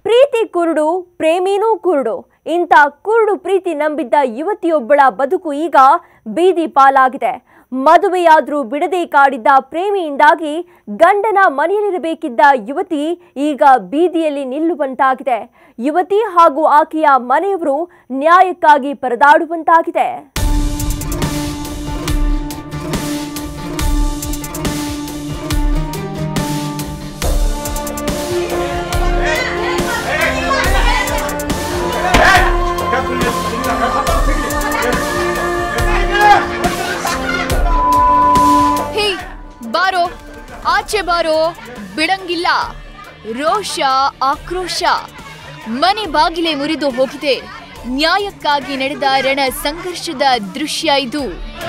ಪ್ರೀತಿ ಕುರುಡು ಪ್ರೇಮಿನೂ ಕುರುಡು ಇಂಥ ಕುರುಡು ಪ್ರೀತಿ ನಂಬಿದ್ದ ಯುವತಿಯೊಬ್ಬಳ ಬದುಕು ಈಗ ಬೀದಿ ಪಾಲಾಗಿದೆ ಮದುವೆಯಾದ್ರೂ ಬಿಡದೆ ಕಾಡಿದ್ದ ಪ್ರೇಮಿಯಿಂದಾಗಿ ಗಂಡನ ಮನೆಯಲ್ಲಿರಬೇಕಿದ್ದ ಯುವತಿ ಈಗ ಬೀದಿಯಲ್ಲಿ ನಿಲ್ಲುವಂತಾಗಿದೆ ಯುವತಿ ಹಾಗೂ ಆಕೆಯ ಮನೆಯವರು ನ್ಯಾಯಕ್ಕಾಗಿ ಪರದಾಡುವಂತಾಗಿದೆ ಹೇ ಬಾರೋ ಆಚೆ ಬಾರೋ ಬಿಡಂಗಿಲ್ಲ ರೋಷ ಆಕ್ರೋಶ ಮನೆ ಬಾಗಿಲೆ ಮುರಿದು ಹೋಗಿದೆ ನ್ಯಾಯಕ್ಕಾಗಿ ನಡೆದ ರಣ ಸಂಘರ್ಷದ ದೃಶ್ಯ ಇದು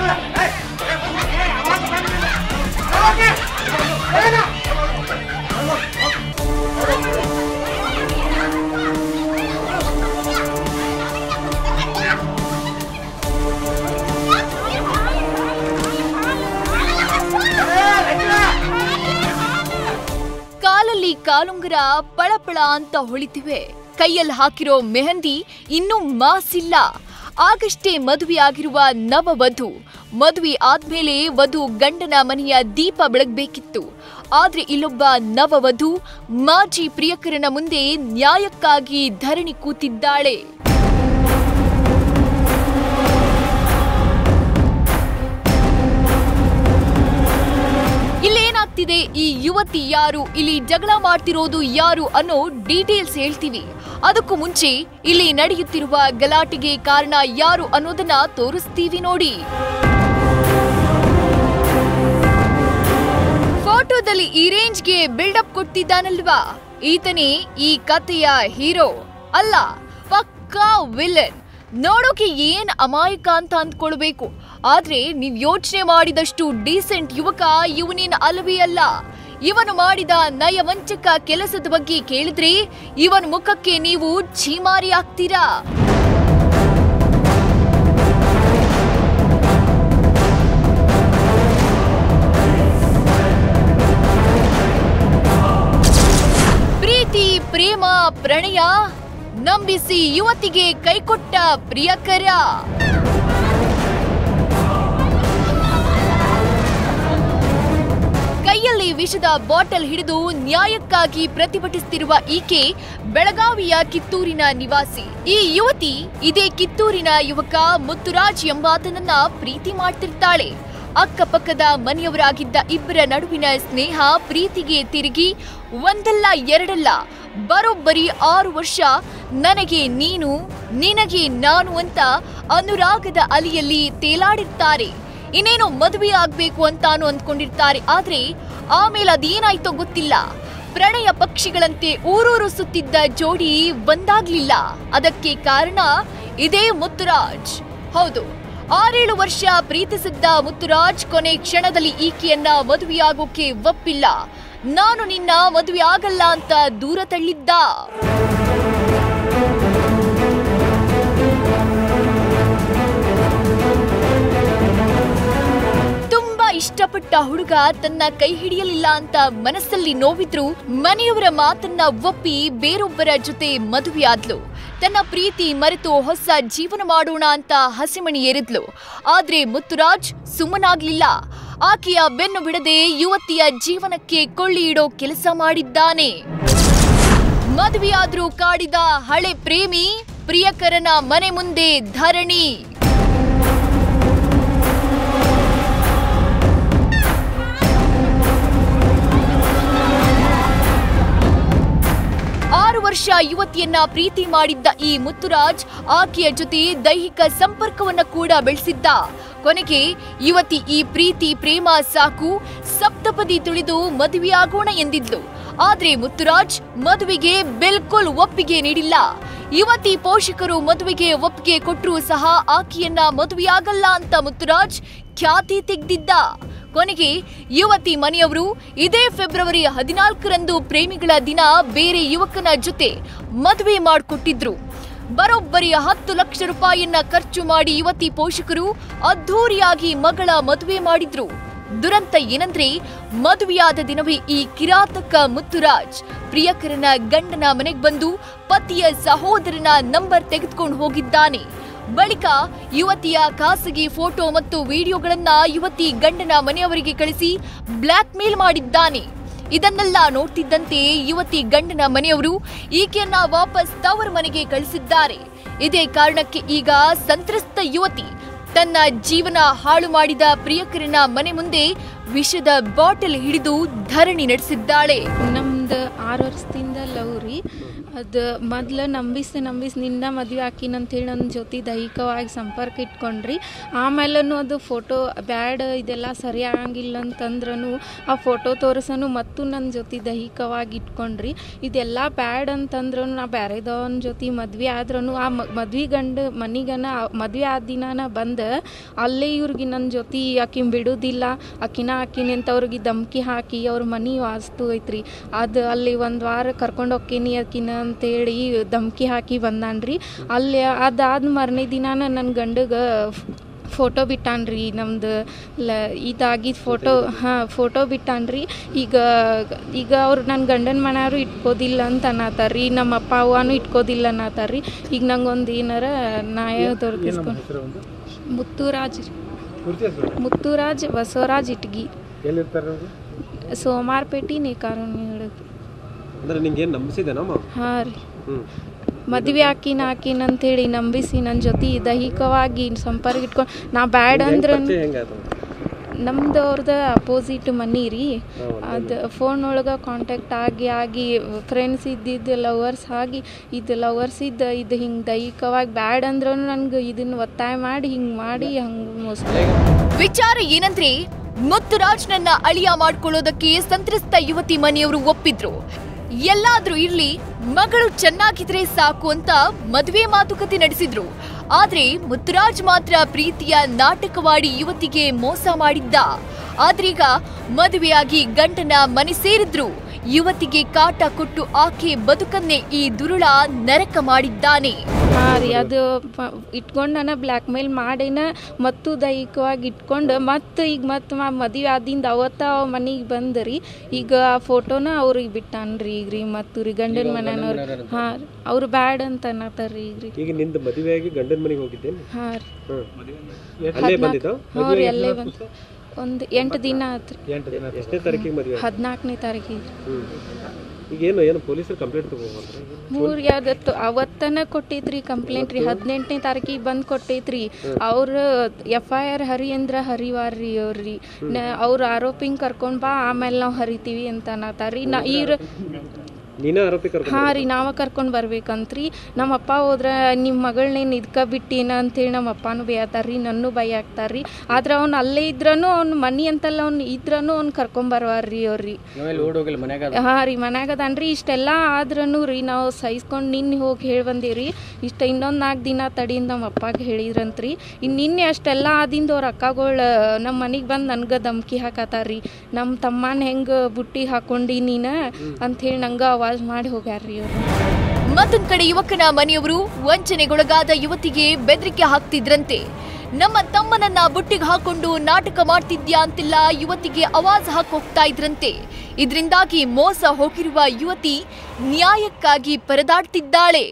ಕಾಲಲ್ಲಿ ಕಾಲುಂಗರ ಪಳಪಳ ಅಂತ ಹೊಳಿತಿವೆ ಕೈಯಲ್ಲಿ ಹಾಕಿರೋ ಮೆಹಂದಿ ಇನ್ನೂ ಮಾಸಿಲ್ಲ ಆಗಷ್ಟೇ ಮದುವೆಯಾಗಿರುವ ನವವಧು ಮದುವೆ ಆದ್ಮೇಲೆ ವಧು ಗಂಡನ ಮನೆಯ ದೀಪ ಬೆಳಗ್ಬೇಕಿತ್ತು ಆದ್ರೆ ಇಲ್ಲೊಬ್ಬ ನವವಧು ಮಾಜಿ ಪ್ರಿಯಕರನ ಮುಂದೆ ನ್ಯಾಯಕ್ಕಾಗಿ ಧರಣಿ ಕೂತಿದ್ದಾಳೆ ಇಲ್ಲೇನಾಗ್ತಿದೆ ಈ ಯುವತಿ ಯಾರು ಇಲ್ಲಿ ಜಗಳ ಮಾಡ್ತಿರೋದು ಯಾರು ಅನ್ನೋ ಡೀಟೇಲ್ಸ್ ಹೇಳ್ತೀವಿ ಅದಕ್ಕೂ ಮುಂಚೆ ಇಲ್ಲಿ ನಡೆಯುತ್ತಿರುವ ಗಲಾಟೆಗೆ ಕಾರಣ ಯಾರು ಅನ್ನೋದನ್ನ ತೋರಿಸ್ತೀವಿ ನೋಡಿ ಫೋಟೋದಲ್ಲಿ ಈ ರೇಂಜ್ಗೆ ಬಿಲ್ಡಪ್ ಕೊಡ್ತಿದ್ದಾನಲ್ವಾ ಈತನೇ ಈ ಕಥೆಯ ಹೀರೋ ಅಲ್ಲ ಪಕ್ಕಾ ವಿಲನ್ ನೋಡೋಕೆ ಏನ್ ಅಮಾಯಕ ಅಂತ ಅಂದ್ಕೊಳ್ಬೇಕು ಆದ್ರೆ ನೀವ್ ಯೋಚನೆ ಮಾಡಿದಷ್ಟು ಡೀಸೆಂಟ್ ಯುವಕ ಇವನೇನ್ ಅಲ್ಲವೇ ಅಲ್ಲ ಇವನು ಮಾಡಿದ ನಯವಂಚಕ ಕೆಲಸದ ಬಗ್ಗೆ ಕೇಳಿದ್ರೆ ಇವನ್ ಮುಖಕ್ಕೆ ನೀವು ಛೀಮಾರಿ ಆಗ್ತೀರಾ ಪ್ರೀತಿ ಪ್ರೇಮ ಪ್ರಣಯ ನಂಬಿಸಿ ಯುವತಿಗೆ ಕೈಕೊಟ್ಟ ಪ್ರಿಯಕರ ಕೈಯಲ್ಲಿ ವಿಷದ ಬಾಟಲ್ ಹಿಡಿದು ನ್ಯಾಯಕ್ಕಾಗಿ ಪ್ರತಿಭಟಿಸುತ್ತಿರುವ ಈಕೆ ಬೆಳಗಾವಿಯ ಕಿತ್ತೂರಿನ ನಿವಾಸಿ ಈ ಯುವತಿ ಇದೇ ಕಿತ್ತೂರಿನ ಯುವಕ ಮುತ್ತುರಾಜ್ ಎಂಬಾತನನ್ನ ಪ್ರೀತಿ ಮಾಡ್ತಿರ್ತಾಳೆ ಅಕ್ಕಪಕ್ಕದ ಮನೆಯವರಾಗಿದ್ದ ಇಬ್ಬರ ನಡುವಿನ ಸ್ನೇಹ ಪ್ರೀತಿಗೆ ತಿರುಗಿ ಒಂದಲ್ಲ ಎರಡಲ್ಲ ಬರೋಬ್ಬರಿ ಆರು ವರ್ಷ ನನಗೆ ನೀನು ನಿನಗೆ ನಾನು ಅಂತ ಅನುರಾಗದ ಅಲಿಯಲ್ಲಿ ತೇಲಾಡಿರ್ತಾರೆ ಇನ್ನೇನೋ ಮದುವೆ ಆಗ್ಬೇಕು ಅಂತಾನು ಅಂದ್ಕೊಂಡಿರ್ತಾರೆ ಆದ್ರೆ ಆಮೇಲೆ ಅದೇನಾಯ್ತೋ ಗೊತ್ತಿಲ್ಲ ಪ್ರಣಯ ಪಕ್ಷಿಗಳಂತೆ ಊರೂರು ಸುತ್ತಿದ್ದ ಜೋಡಿ ಬಂದಾಗ್ಲಿಲ್ಲ ಅದಕ್ಕೆ ಕಾರಣ ಇದೇ ಮುತ್ತುರಾಜ್ ಹೌದು ಆರೇಳು ವರ್ಷ ಪ್ರೀತಿಸಿದ್ದ ಮುತ್ತುರಾಜ್ ಕೊನೆ ಕ್ಷಣದಲ್ಲಿ ಈಕೆಯನ್ನ ಮದುವೆಯಾಗೋಕೆ ಒಪ್ಪಿಲ್ಲ ನಾನು ನಿನ್ನ ಮದುವೆ ಆಗಲ್ಲ ಅಂತ ದೂರ ತಳ್ಳಿದ್ದ ತುಂಬಾ ಇಷ್ಟಪಟ್ಟ ಹುಡುಗ ತನ್ನ ಕೈ ಹಿಡಿಯಲಿಲ್ಲ ಅಂತ ಮನಸ್ಸಲ್ಲಿ ನೋವಿದ್ರು ಮನೆಯವರ ಮಾತನ್ನ ಒಪ್ಪಿ ಬೇರೊಬ್ಬರ ಜೊತೆ ಮದುವೆಯಾದ್ಲು ತನ್ನ ಪ್ರೀತಿ ಮರೆತು ಹೊಸ ಜೀವನ ಮಾಡೋಣ ಅಂತ ಹಸಿಮಣಿ ಏರಿದ್ಲು ಆದ್ರೆ ಮುತ್ತುರಾಜ್ ಸುಮ್ಮನಾಗ್ಲಿಲ್ಲ ಆಕೆಯ ಬೆನ್ನು ಬಿಡದೆ ಯುವತಿಯ ಜೀವನಕ್ಕೆ ಕೊಳ್ಳಿ ಇಡೋ ಕೆಲಸ ಮಾಡಿದ್ದಾನೆ ಮದುವೆಯಾದ್ರೂ ಕಾಡಿದ ಹಳೆ ಪ್ರೇಮಿ ಪ್ರಿಯಕರನ ಮನೆ ಮುಂದೆ ಧರಣಿ ಆರು ವರ್ಷ ಯುವತಿಯನ್ನ ಪ್ರೀತಿ ಮಾಡಿದ್ದ ಈ ಮುತ್ತುರಾಜ್ ಆಕೆಯ ಜೊತೆ ದೈಹಿಕ ಸಂಪರ್ಕವನ್ನ ಕೂಡ ಬೆಳೆಸಿದ್ದ ಕೊನೆಗೆ ಯುವತಿ ಈ ಪ್ರೀತಿ ಪ್ರೇಮ ಸಾಕು ಸಪ್ತಪದಿ ತುಳಿದು ಮದುವೆಯಾಗೋಣ ಎಂದಿದ್ಲು ಆದ್ರೆ ಮುತ್ತುರಾಜ್ ಮದುವೆಗೆ ಬಿಲ್ಕುಲ್ ಒಪ್ಪಿಗೆ ನೀಡಿಲ್ಲ ಯುವತಿ ಪೋಷಕರು ಮದುವೆಗೆ ಒಪ್ಪಿಗೆ ಕೊಟ್ಟರೂ ಸಹ ಆಕೆಯನ್ನ ಮದುವೆಯಾಗಲ್ಲ ಅಂತ ಮುತ್ತುರಾಜ್ ಖ್ಯಾತಿ ತೆಗೆದಿದ್ದ ಕೊನೆಗೆ ಯುವತಿ ಮನೆಯವರು ಇದೇ ಫೆಬ್ರವರಿ ಹದಿನಾಲ್ಕರಂದು ಪ್ರೇಮಿಗಳ ದಿನ ಬೇರೆ ಯುವಕನ ಜೊತೆ ಮದುವೆ ಮಾಡಿಕೊಟ್ಟಿದ್ರು ಬರೋಬ್ಬರಿ ಹತ್ತು ಲಕ್ಷ ರೂಪಾಯಿಯನ್ನ ಖರ್ಚು ಮಾಡಿ ಯುವತಿ ಪೋಷಕರು ಅದ್ಧೂರಿಯಾಗಿ ಮಗಳ ಮದುವೆ ಮಾಡಿದ್ರು ದುರಂತ ಏನಂದ್ರೆ ಮದುವೆಯಾದ ದಿನವೇ ಈ ಕಿರಾತಕ ಮುತ್ತುರಾಜ್ ಪ್ರಿಯಕರನ ಗಂಡನ ಮನೆಗೆ ಬಂದು ಪತಿಯ ಸಹೋದರನ ನಂಬರ್ ತೆಗೆದುಕೊಂಡು ಹೋಗಿದ್ದಾನೆ ಬಳಿಕ ಯುವತಿಯ ಖಾಸಗಿ ಫೋಟೋ ಮತ್ತು ವಿಡಿಯೋಗಳನ್ನ ಯುವತಿ ಗಂಡನ ಮನೆಯವರಿಗೆ ಕಳಿಸಿ ಬ್ಲಾಕ್ ಮೇಲ್ ಮಾಡಿದ್ದಾನೆ ಇದನ್ನೆಲ್ಲ ನೋಡ್ತಿದ್ದಂತೆ ಯುವತಿ ಗಂಡನ ಮನೆಯವರು ಈಕೆಯನ್ನ ವಾಪಸ್ ತವರ ಮನೆಗೆ ಕಳಿಸಿದ್ದಾರೆ ಇದೇ ಕಾರಣಕ್ಕೆ ಈಗ ಸಂತ್ರಸ್ತ ಯುವತಿ ತನ್ನ ಜೀವನ ಹಾಳು ಮಾಡಿದ ಪ್ರಿಯಕರನ ಮನೆ ಮುಂದೆ ವಿಷದ ಬಾಟಲ್ ಹಿಡಿದು ಧರಣಿ ನಡೆಸಿದ್ದಾಳೆ ನಮ್ದು ಆರು ವರ್ಷದಿಂದ ಲವ್ ರೀ ಅದು ಮೊದ್ಲು ನಂಬಿಸಿ ನಂಬಿಸಿ ನಿನ್ನ ಮದುವೆ ಹಾಕಿನ ಅಂತೇಳಿ ನನ್ನ ಜೊತೆ ದೈಹಿಕವಾಗಿ ಸಂಪರ್ಕ ಇಟ್ಕೊಂಡ್ರಿ ಆಮೇಲೂ ಅದು ಫೋಟೋ ಬ್ಯಾಡ್ ಇದೆಲ್ಲ ಸರಿ ಆಗಂಗಿಲ್ಲ ಅಂತಂದ್ರೂ ಆ ಫೋಟೋ ತೋರಿಸನು ಮತ್ತು ನನ್ನ ಜೊತೆ ದೈಹಿಕವಾಗಿ ಇಟ್ಕೊಂಡ್ರಿ ಇದೆಲ್ಲ ಬ್ಯಾಡ್ ಅಂತಂದ್ರೂ ನಾ ಬ್ಯಾರೆದವನ ಜೊತೆ ಮದ್ವೆ ಆದ್ರೂ ಆ ಮದ್ವೆ ಗಂಡು ಮನಿಗನ ಮದ್ವೆ ಆದ ದಿನಾನ ಬಂದು ಅಲ್ಲೇ ಇವ್ರಿಗೆ ನನ್ನ ಜೊತೆ ಆಕಿನ ಬಿಡುದಿಲ್ಲ ಆಕಿನ ಆಕಿನ ಅವ್ರಿಗೆ ಧಮ್ಕಿ ಹಾಕಿ ಅವ್ರ ಮನೆ ವಾಸ್ತು ಐತ್ರಿ ಅದು ಅಲ್ಲಿ ಒಂದು ವಾರ ಕರ್ಕೊಂಡು ಹೋಕ್ಕೇನಿ ಆಕಿನ ಅಂತೇಳಿ ಧಮ್ಕಿ ಹಾಕಿ ಬಂದಾನ್ರಿ ಅಲ್ಲಿ ಅದಾದ ಮರನೇ ದಿನಾನ ನನ್ನ ಗಂಡಗೆ ಫೋಟೋ ಬಿಟ್ಟಾನ್ರಿ ನಮ್ದು ಲ ಇದಾಗಿದ್ದ ಫೋಟೋ ಹಾಂ ಫೋಟೋ ಬಿಟ್ಟಾನ್ರಿ ಈಗ ಈಗ ಅವ್ರು ನನ್ನ ಗಂಡನ ಮನೆಯವರು ಇಟ್ಕೋದಿಲ್ಲ ಅಂತ ಅನ್ನತ್ತಾರ್ರಿ ನಮ್ಮ ಅಪ್ಪ ಅವ್ವನೂ ಇಟ್ಕೋದಿಲ್ಲ ಅನ್ನತ್ತಾರ್ರಿ ಈಗ ನಂಗೊಂದು ಏನಾರ ನ್ಯಾಯ ದೊರಕಿಸ್ಕೊಂಡು ಮುತ್ತುರಾಜ್ ರೀ. ಮುತ್ತುರಾಜ್ ಬಸವರಾಜ್ ಇಟ್ಗಿ ಎಲ್ಲಿರ್ತಾರೆ ಅವ್ರು? ಸೋಮಾರ್ಪೇಟೆ ನೇಕಾರಣ್ಯ ಅಂದ್ರೆ ನಿಂಗೆ ಏನು ನಂಬಿಸಿದೇನಮ್ಮ ಹಾಂ ರೀ ಹ್ಞೂ ಮದ್ವೆ ಹಾಕಿನ ಹಾಕಿನ ಅಂತೇಳಿ ನಂಬಿಸಿ ನನ್ನ ಜೊತೆ ದೈಹಿಕವಾಗಿ ಸಂಪರ್ಕ ಇಟ್ಕೊಂಡು ನಾ ಬ್ಯಾಡ್ ಅಂದ್ರೆ ಹೆಂಗಾಯ್ತು ನಮ್ದು ಅವ್ರದ್ದು ಅಪೋಸಿಟ್ ಮನಿ ರೀ ಅದು ಫೋನ್ ಒಳಗೆ ಕಾಂಟ್ಯಾಕ್ಟ್ ಆಗಿ ಆಗಿ ಫ್ರೆಂಡ್ಸ್ ಇದ್ದಿದ್ದು ಲವರ್ಸ್ ಆಗಿ ಇದು ಲವರ್ಸ್ ಇದ್ದು ಇದು ಹಿಂಗೆ ದೈಹಿಕವಾಗಿ ಬ್ಯಾಡ್ ಅಂದ್ರೂ ನನಗೆ ಇದನ್ನು ಒತ್ತಾಯ ಮಾಡಿ ಹಿಂಗೆ ಮಾಡಿ ಹಂಗೆ ಮೋಸ ವಿಚಾರ ಏನಂದ್ರೆ ಮುತ್ತುರಾಜ್ನನ್ನ ಅಳಿಯ ಮಾಡ್ಕೊಳ್ಳೋದಕ್ಕೆ ಸಂತ್ರಸ್ತ ಯುವತಿ ಮನೆಯವರು ಒಪ್ಪಿದ್ರು ಎಲ್ಲಾದ್ರೂ ಇರ್ಲಿ ಮಗಳು ಚೆನ್ನಾಗಿದ್ರೆ ಸಾಕು ಅಂತ ಮದುವೆ ಮಾತುಕತೆ ನಡೆಸಿದ್ರು ಆದ್ರೆ ಮುತ್ತುರಾಜ್ ಮಾತ್ರ ಪ್ರೀತಿಯ ನಾಟಕವಾಡಿ ಯುವತಿಗೆ ಮೋಸ ಮಾಡಿದ್ದ ಆದ್ರೀಗ ಮದುವೆಯಾಗಿ ಗಂಡನ ಮನೆ ಸೇರಿದ್ರು ಯುವತಿಗೆ ಕಾಟ ಕೊಟ್ಟು ಆಕೆ ಬದುಕನ್ನೇ ಈ ದುರುಳ ನರಕ ಮಾಡಿದ್ದಾನೆ ಹಾಂ ರೀ ಅದು ಇಟ್ಕೊಂಡು ನಾನು ಬ್ಲ್ಯಾಕ್ ಮೇಲ್ ಮಾಡೇನ ಮತ್ತು ದೈಹಿಕವಾಗಿ ಇಟ್ಕೊಂಡು ಮತ್ತು ಈಗ ಮತ್ತು ಮದುವೆ ಆದಿಂದ ಅವತ್ತ ಅವ ಮನೆಗೆ ಬಂದು ರೀ ಈಗ ಆ ಫೋಟೋನ ಅವ್ರಿಗೆ ಬಿಟ್ಟಾನ್ರಿ ಈಗ ರೀ ಮತ್ತು ರೀ ಗಂಡನ ಮನೆಯವ್ರು ಹಾಂ ಅವ್ರು ಬ್ಯಾಡ್ ಅಂತ ಅನ್ನತ್ತಾರ ರೀ ಈಗ ರೀ ಈಗ ನಿಂದು ಮದುವೆಯಾಗಿ ಗಂಡನ ಮನೆಗೆ ಹೋಗಿದ್ದೇನೆ ಹಾಂ ರೀ ಹ್ಞೂ ಅಲ್ಲೇ ಬಂದಿದ್ದು ಹ್ಞೂ ರೀ ಅಲ್ಲೇ ಬಂದು ಒಂದು ಎಂಟು ದಿನ ಆತ್ರಿ ಎಂಟು ದಿನ ಎಷ್ಟನೇ ತಾರೀಕಿಗೆ ಮದುವೆ ಹದಿನಾಲ್ಕನೇ ತಾರೀಕಿಗೆ ಹ್ಞೂ ಈಗ ಏನು ಏನು ಪೊಲೀಸರು ಕಂಪ್ಲೇಂಟ್ ತಗೋಬಂದ್ರೆ ಮೂರು ಯಾವ್ದತ್ತು ಅವತ್ತನ ಕೊಟ್ಟೈತ್ರಿ ಕಂಪ್ಲೇಂಟ್ ರೀ ಹದಿನೆಂಟನೇ ತಾರೀಕಿಗೆ ಬಂದು ಕೊಟ್ಟೈತ್ರಿ ಅವ್ರು ಎಫ್ ಐ ಆರ್ ಹರಿ ಅಂದ್ರ ಹರಿವಾರ್ರಿ ಅವ್ರಿ ಅವ್ರ ಆರೋಪಿಂಗ್ ಕರ್ಕೊಂಡ್ ಬಾ ಆಮೇಲೆ ನಾವು ಹರಿತೀವಿ ಅಂತ ಅನ್ನತಾರ್ರಿ ನಾ ಈರ್ ನೀನೇ ಆರೋಪಿ ಕರ್ಕೊಂಡು ಹಾಂ ರೀ ನಾವ ಕರ್ಕೊಂಡು ಬರ್ಬೇಕಂತ್ರಿ ನಮ್ಮ ಅಪ್ಪ ಹೋದ್ರ ನಿಮ್ಮ ಮಗಳನ್ನೇನು ಇದಕ್ಕ ಬಿಟ್ಟಿನ ಅಂತೇಳಿ ನಮ್ಮ ಅಪ್ಪನೂ ಬೇಯತ್ತಾರ್ರಿ ನನ್ನೂ ಭಯ ಆಗ್ತಾರ್ರಿ ಆದ್ರೆ ಅವ್ನು ಅಲ್ಲೇ ಇದ್ರನು ಅವ್ನ ಮನಿ ಅಂತಲ್ಲ ಅವ್ನು ಇದ್ರನು ಅವ್ನು ಕರ್ಕೊಂಬರ್ವಾರ್ರಿ ಅವ್ರಿ ಹಾಂ ರೀ ಮನ್ಯಾಗ ಅದಾನ್ರಿ ಇಷ್ಟೆಲ್ಲ ಆದ್ರೂ ರೀ ನಾವು ಸಹಿಸ್ಕೊಂಡು ನಿನ್ನೆ ಹೋಗಿ ಹೇಳಿ ಬಂದೀವಿ ಇಷ್ಟ ಇನ್ನೊಂದು ನಾಲ್ಕು ದಿನ ತಡಿಯಿಂದ ನಮ್ಮ ಅಪ್ಪಗೆ ಹೇಳಿದ್ರಂತ್ರಿ ಇನ್ನು ನಿನ್ನೆ ಅಷ್ಟೆಲ್ಲ ಆದಿಂದ ಅವ್ರ ಅಕ್ಕಗಳು ನಮ್ಮ ಮನೆಗೆ ಬಂದು ನನ್ಗೆ ಧಮ್ಕಿ ಹಾಕತ್ತಾರ್ರಿ ನಮ್ಮ ತಮ್ಮನ ಹೆಂಗೆ ಬುಟ್ಟಿ ಹಾಕೊಂಡಿ ನೀನು ಅಂಥೇಳಿ ನಂಗೆ ಅವಾಜ್ ಮಾಡಿ ಹೋಗ್ಯಾರ್ರಿ ಅವ್ರು ಮತ್ತೊಂದ್ ಕಡೆ ಯುವಕನ ಮನೆಯವರು ವಂಚನೆಗೊಳಗಾದ ಯುವತಿಗೆ ಬೆದರಿಕೆ ಹಾಕ್ತಿದ್ರಂತೆ ನಮ್ಮ ತಮ್ಮನನ್ನ ಬುಟ್ಟಿಗೆ ಹಾಕೊಂಡು ನಾಟಕ ಮಾಡ್ತಿದ್ಯಾ ಅಂತೆಲ್ಲ ಯುವತಿಗೆ ಅವಾಜ್ ಹಾಕೋಗ್ತಾ ಇದ್ರಂತೆ ಇದರಿಂದಾಗಿ ಮೋಸ ಹೋಗಿರುವ ಯುವತಿ ನ್ಯಾಯಕ್ಕಾಗಿ ಪರದಾಡ್ತಿದ್ದಾಳೆ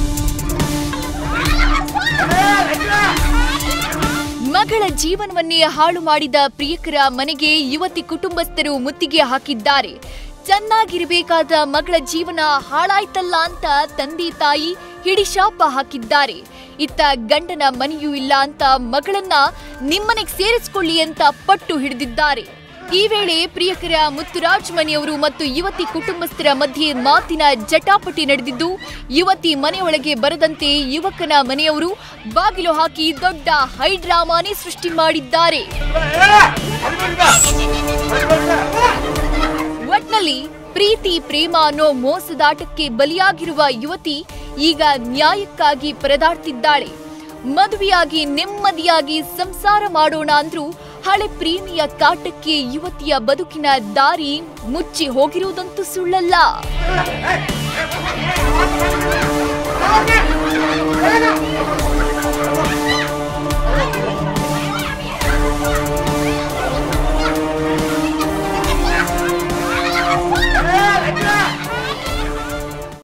ಮಗಳ ಜೀವನವನ್ನೇ ಹಾಳು ಮಾಡಿದ ಪ್ರಿಯಕರ ಮನೆಗೆ ಯುವತಿ ಕುಟುಂಬಸ್ಥರು ಮುತ್ತಿಗೆ ಹಾಕಿದ್ದಾರೆ ಚೆನ್ನಾಗಿರಬೇಕಾದ ಮಗಳ ಜೀವನ ಹಾಳಾಯ್ತಲ್ಲ ಅಂತ ತಂದೆ ತಾಯಿ ಹಿಡಿಶಾಪ ಹಾಕಿದ್ದಾರೆ ಇತ್ತ ಗಂಡನ ಮನೆಯೂ ಇಲ್ಲ ಅಂತ ಮಗಳನ್ನ ನಿಮ್ಮನೆಗೆ ಸೇರಿಸ್ಕೊಳ್ಳಿ ಅಂತ ಪಟ್ಟು ಹಿಡಿದಿದ್ದಾರೆ ಈ ವೇಳೆ ಪ್ರಿಯಕರ ಮುತ್ತುರಾಜ್ ಮನೆಯವರು ಮತ್ತು ಯುವತಿ ಕುಟುಂಬಸ್ಥರ ಮಧ್ಯೆ ಮಾತಿನ ಜಟಾಪಟಿ ನಡೆದಿದ್ದು ಯುವತಿ ಮನೆಯೊಳಗೆ ಬರದಂತೆ ಯುವಕನ ಮನೆಯವರು ಬಾಗಿಲು ಹಾಕಿ ದೊಡ್ಡ ಹೈಡ್ರಾಮಾನೇ ಸೃಷ್ಟಿ ಮಾಡಿದ್ದಾರೆ ಒಟ್ನಲ್ಲಿ ಪ್ರೀತಿ ಪ್ರೇಮ ಅನ್ನೋ ಮೋಸದಾಟಕ್ಕೆ ಬಲಿಯಾಗಿರುವ ಯುವತಿ ಈಗ ನ್ಯಾಯಕ್ಕಾಗಿ ಪರದಾಡ್ತಿದ್ದಾಳೆ ಮದುವೆಯಾಗಿ ನೆಮ್ಮದಿಯಾಗಿ ಸಂಸಾರ ಮಾಡೋಣ ಅಂದ್ರೂ ಹಳೆ ಪ್ರೇಮಿಯ ಕಾಟಕ್ಕೆ ಯುವತಿಯ ಬದುಕಿನ ದಾರಿ ಮುಚ್ಚಿ ಹೋಗಿರುವುದಂತೂ ಸುಳ್ಳಲ್ಲ